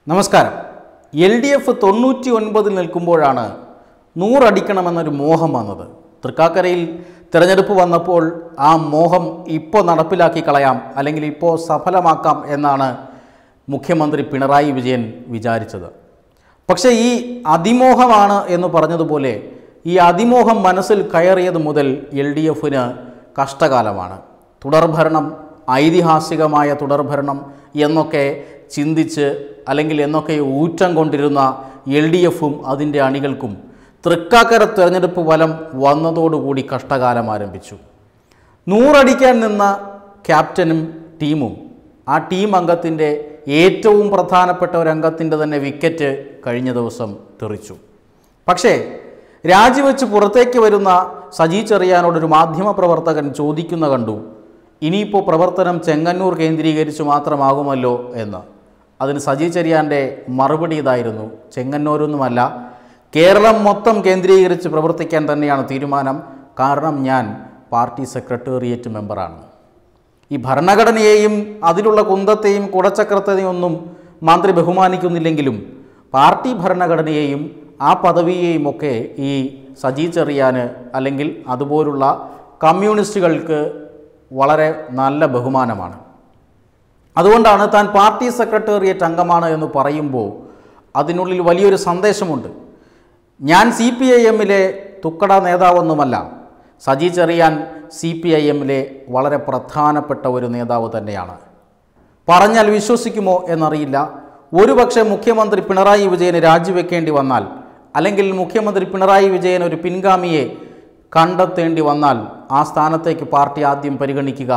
നമസ്കാരം L D F തൊണ്ണൂറ്റി ഒൻപതിൽ നിൽക്കുമ്പോഴാണ് നൂറടിക്കണമെന്നൊരു മോഹം വന്നത് തൃക്കാക്കരയിൽ തിരഞ്ഞെടുപ്പ് വന്നപ്പോൾ ആ മോഹം ഇപ്പോൾ നടപ്പിലാക്കി കളയാം അല്ലെങ്കിൽ ഇപ്പോൾ സഫലമാക്കാം എന്നാണ് മുഖ്യമന്ത്രി പിണറായി വിജയൻ വിചാരിച്ചത് പക്ഷേ ഈ അതിമോഹമാണ് എന്ന് പറഞ്ഞതുപോലെ ഈ അതിമോഹം മനസ്സിൽ കയറിയത് മുതൽ എൽ ഡി എഫിന് കഷ്ടകാലമാണ് തുടർഭരണം ഐതിഹാസികമായ തുടർഭരണം എന്നൊക്കെ ചിന്തിച്ച് അല്ലെങ്കിൽ എന്നൊക്കെ ഊറ്റം കൊണ്ടിരുന്ന എൽ ഡി എഫും അതിൻ്റെ അണികൾക്കും തൃക്കാക്കര തെരഞ്ഞെടുപ്പ് ഫലം വന്നതോടുകൂടി കഷ്ടകാലം ആരംഭിച്ചു നൂറടിക്കാൻ നിന്ന ക്യാപ്റ്റനും ടീമും ആ ടീം അംഗത്തിൻ്റെ ഏറ്റവും പ്രധാനപ്പെട്ട ഒരു അംഗത്തിൻ്റെ തന്നെ വിക്കറ്റ് കഴിഞ്ഞ ദിവസം തെറിച്ചു പക്ഷേ രാജിവെച്ച് പുറത്തേക്ക് വരുന്ന സജി ചെറിയാനോടൊരു മാധ്യമപ്രവർത്തകൻ ചോദിക്കുന്ന കണ്ടു ഇനിയിപ്പോൾ പ്രവർത്തനം ചെങ്ങന്നൂർ കേന്ദ്രീകരിച്ച് മാത്രമാകുമല്ലോ എന്ന് അതിന് സജി ചെറിയാൻ്റെ മറുപടി ഇതായിരുന്നു ചെങ്ങന്നൂരൊന്നുമല്ല കേരളം മൊത്തം കേന്ദ്രീകരിച്ച് പ്രവർത്തിക്കാൻ തന്നെയാണ് തീരുമാനം കാരണം ഞാൻ പാർട്ടി സെക്രട്ടേറിയറ്റ് മെമ്പറാണ് ഈ ഭരണഘടനയെയും അതിലുള്ള കുന്തത്തെയും കുടച്ചക്രത്തെയും ഒന്നും മന്ത്രി ബഹുമാനിക്കുന്നില്ലെങ്കിലും പാർട്ടി ഭരണഘടനയെയും ആ പദവിയെയും ഒക്കെ ഈ സജി ചെറിയാന് അല്ലെങ്കിൽ അതുപോലുള്ള കമ്മ്യൂണിസ്റ്റുകൾക്ക് വളരെ നല്ല ബഹുമാനമാണ് അതുകൊണ്ടാണ് താൻ പാർട്ടി സെക്രട്ടേറിയറ്റ് അംഗമാണ് എന്ന് പറയുമ്പോൾ അതിനുള്ളിൽ വലിയൊരു സന്ദേശമുണ്ട് ഞാൻ സി പി ഐ എമ്മിലെ തുക്കട നേതാവൊന്നുമല്ല Saji Cherian C P I എമ്മിലെ വളരെ പ്രധാനപ്പെട്ട ഒരു നേതാവ് തന്നെയാണ് പറഞ്ഞാൽ വിശ്വസിക്കുമോ എന്നറിയില്ല ഒരുപക്ഷെ മുഖ്യമന്ത്രി പിണറായി വിജയന് രാജിവെക്കേണ്ടി വന്നാൽ അല്ലെങ്കിൽ മുഖ്യമന്ത്രി പിണറായി വിജയൻ ഒരു പിൻഗാമിയെ കണ്ടെത്തേണ്ടി വന്നാൽ ആ സ്ഥാനത്തേക്ക് പാർട്ടി ആദ്യം പരിഗണിക്കുക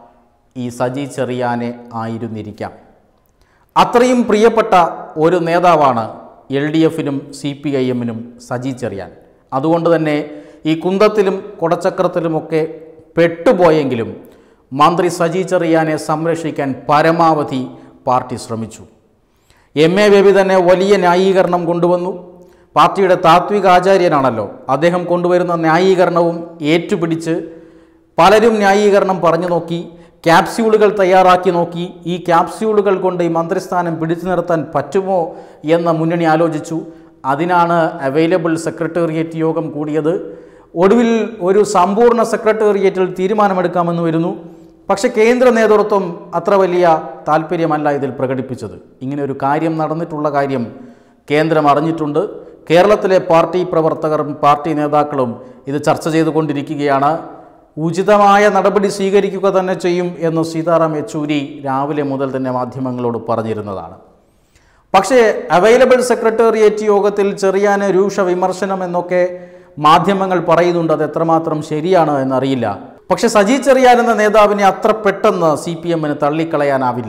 ഈ സജി ചെറിയാനെ ആയിരുന്നിരിക്കാം അത്രയും പ്രിയപ്പെട്ട ഒരു നേതാവാണ് എൽ ഡി എഫിനും സി പി ഐ എമ്മിനും സജി ചെറിയാൻ അതുകൊണ്ട് തന്നെ ഈ കുന്തത്തിലും കുടച്ചക്രത്തിലുമൊക്കെ പെട്ടുപോയെങ്കിലും മന്ത്രി സജി ചെറിയാനെ സംരക്ഷിക്കാൻ പരമാവധി പാർട്ടി ശ്രമിച്ചു എം എ ബേബി തന്നെ വലിയ ന്യായീകരണം കൊണ്ടുവന്നു പാർട്ടിയുടെ താത്വിക ആചാര്യനാണല്ലോ അദ്ദേഹം കൊണ്ടുവരുന്ന ന്യായീകരണവും ഏറ്റുപിടിച്ച് പലരും ന്യായീകരണം പറഞ്ഞു നോക്കി ക്യാപ്സ്യൂളുകൾ തയ്യാറാക്കി നോക്കി ഈ ക്യാപ്സ്യൂളുകൾ കൊണ്ട് ഈ മന്ത്രിസ്ഥാനം പിടിച്ചു നിർത്താൻ പറ്റുമോ എന്ന് മുന്നണി ആലോചിച്ചു അതിനാണ് അവൈലബിൾ സെക്രട്ടേറിയറ്റ് യോഗം കൂടിയത് ഒടുവിൽ ഒരു സമ്പൂർണ്ണ സെക്രട്ടേറിയറ്റിൽ തീരുമാനമെടുക്കാമെന്ന് വരുന്നു പക്ഷേ കേന്ദ്ര നേതൃത്വം അത്ര വലിയ താല്പര്യമല്ല ഇതിൽ പ്രകടിപ്പിച്ചത് ഇങ്ങനെ ഒരു കാര്യം നടന്നിട്ടുള്ള കാര്യം കേന്ദ്രം അറിഞ്ഞിട്ടുണ്ട് കേരളത്തിലെ പാർട്ടി പ്രവർത്തകരും പാർട്ടി നേതാക്കളും ഇത് ചർച്ച ചെയ്തുകൊണ്ടിരിക്കുകയാണ് ഉചിതമായ നടപടി സ്വീകരിക്കുക തന്നെ ചെയ്യും എന്ന് സീതാറാം യെച്ചൂരി രാവിലെ മുതൽ തന്നെ മാധ്യമങ്ങളോട് പറഞ്ഞിരുന്നതാണ് പക്ഷേ അവൈലബിൾ സെക്രട്ടേറിയറ്റ് യോഗത്തിൽ ചെറിയാന് രൂക്ഷ വിമർശനം എന്നൊക്കെ മാധ്യമങ്ങൾ പറയുന്നുണ്ട് അത് എത്രമാത്രം ശരിയാണ് എന്നറിയില്ല പക്ഷേ സജി ചെറിയാൻ എന്ന നേതാവിനെ അത്ര പെട്ടെന്ന് സി പി എമ്മിന് തള്ളിക്കളയാനാവില്ല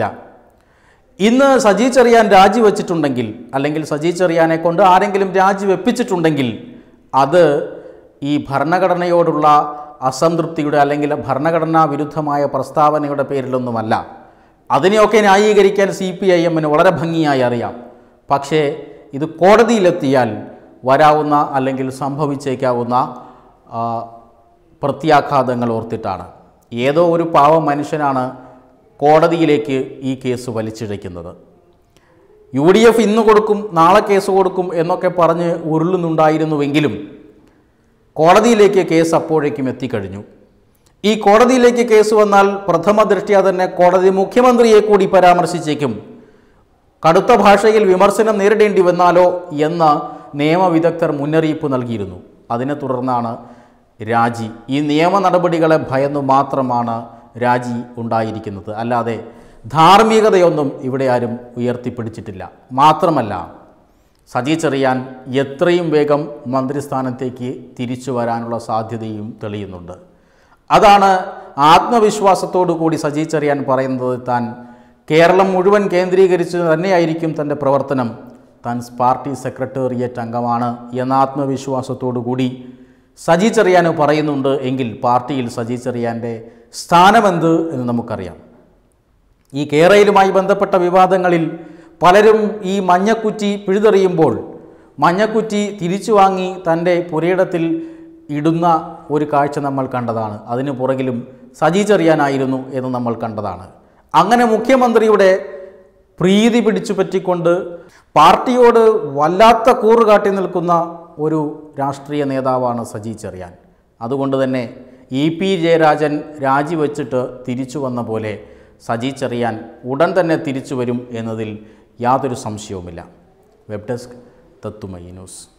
ഇന്ന് സജി ചെറിയാൻ രാജിവെച്ചിട്ടുണ്ടെങ്കിൽ അല്ലെങ്കിൽ സജി ചെറിയാനെ കൊണ്ട് ആരെങ്കിലും രാജിവെപ്പിച്ചിട്ടുണ്ടെങ്കിൽ അത് ഈ ഭരണഘടനയോടുള്ള അസംതൃപ്തിയുടെ അല്ലെങ്കിൽ ഭരണഘടനാ വിരുദ്ധമായ പ്രസ്താവനയുടെ പേരിലൊന്നുമല്ല അതിനെയൊക്കെ ന്യായീകരിക്കാൻ സി പി ഐ എമ്മിന് വളരെ ഭംഗിയായി അറിയാം പക്ഷേ ഇത് കോടതിയിലെത്തിയാൽ വരാവുന്ന അല്ലെങ്കിൽ സംഭവിച്ചേക്കാവുന്ന ആ, പ്രത്യാഘാതങ്ങൾ ഓർത്തിട്ടാണ് ഏതോ ഒരു പാവ മനുഷ്യനാണ് കോടതിയിലേക്ക് ഈ കേസ് വലിച്ചിഴയ്ക്കുന്നത് യു ഡി എഫ് ഇന്ന് കൊടുക്കും നാളെ കേസ് കൊടുക്കും എന്നൊക്കെ പറഞ്ഞ് ഉരുളുന്നുണ്ടായിരുന്നുവെങ്കിലും കോടതിയിലേക്ക് കേസ് അപ്പോഴേക്കും എത്തിക്കഴിഞ്ഞു ഈ കോടതിയിലേക്ക് കേസ് വന്നാൽ പ്രഥമ ദൃഷ്ട്യാ തന്നെ കോടതി മുഖ്യമന്ത്രിയെ കൂടി പരാമർശിച്ചേക്കും കടുത്ത ഭാഷയിൽ വിമർശനം നേരിടേണ്ടി വന്നാലോ എന്ന് നിയമവിദഗ്ധർ മുന്നറിയിപ്പ് നൽകിയിരുന്നു അതിനെ തുടർന്നാണ് രാജി ഈ നിയമ നടപടികളെ ഭയന്നു മാത്രമാണ് രാജി ഉണ്ടായിരിക്കുന്നത് അല്ലാതെ ധാർമ്മികതയൊന്നും ഇവിടെ ആരും ഉയർത്തിപ്പിടിച്ചിട്ടില്ല മാത്രമല്ല സജി ചെറിയാൻ എത്രയും വേഗം മന്ത്രിസ്ഥാനത്തേക്ക് തിരിച്ചു വരാനുള്ള സാധ്യതയും തെളിയുന്നുണ്ട് അതാണ് ആത്മവിശ്വാസത്തോടു കൂടി സജി ചെറിയാൻ പറയുന്നത് താൻ കേരളം മുഴുവൻ കേന്ദ്രീകരിച്ച് തന്നെയായിരിക്കും തൻ്റെ പ്രവർത്തനം താൻ പാർട്ടി സെക്രട്ടേറിയറ്റ് അംഗമാണ് എന്ന ആത്മവിശ്വാസത്തോടു കൂടി സജി ചെറിയാൻ പറയുന്നുണ്ട് എങ്കിൽ പാർട്ടിയിൽ സജി ചെറിയാൻ്റെ സ്ഥാനമെന്ത് എന്ന് നമുക്കറിയാം ഈ കേരളയിലുമായി ബന്ധപ്പെട്ട വിവാദങ്ങളിൽ പലരും ഈ മഞ്ഞക്കുറ്റി പിഴുതെറിയുമ്പോൾ മഞ്ഞക്കുറ്റി തിരിച്ചു വാങ്ങി തൻ്റെ പുരയിടത്തിൽ ഇടുന്ന ഒരു കാഴ്ച നമ്മൾ കണ്ടതാണ് അതിനു പുറകിലും സജി ചെറിയാനായിരുന്നു എന്ന് നമ്മൾ കണ്ടതാണ് അങ്ങനെ മുഖ്യമന്ത്രിയുടെ പ്രീതി പിടിച്ചു പറ്റിക്കൊണ്ട് പാർട്ടിയോട് വല്ലാത്ത കൂറ് കാട്ടി നിൽക്കുന്ന ഒരു രാഷ്ട്രീയ നേതാവാണ് സജി ചെറിയാൻ അതുകൊണ്ട് തന്നെ ഇ പി ജയരാജൻ രാജിവെച്ചിട്ട് തിരിച്ചു വന്ന പോലെ സജി ചെറിയാൻ ഉടൻ തന്നെ തിരിച്ചു വരും എന്നതിൽ യാതൊരു സംശയവുമില്ല വെബ് ഡെസ്ക് തത്തുമയി ന്യൂസ്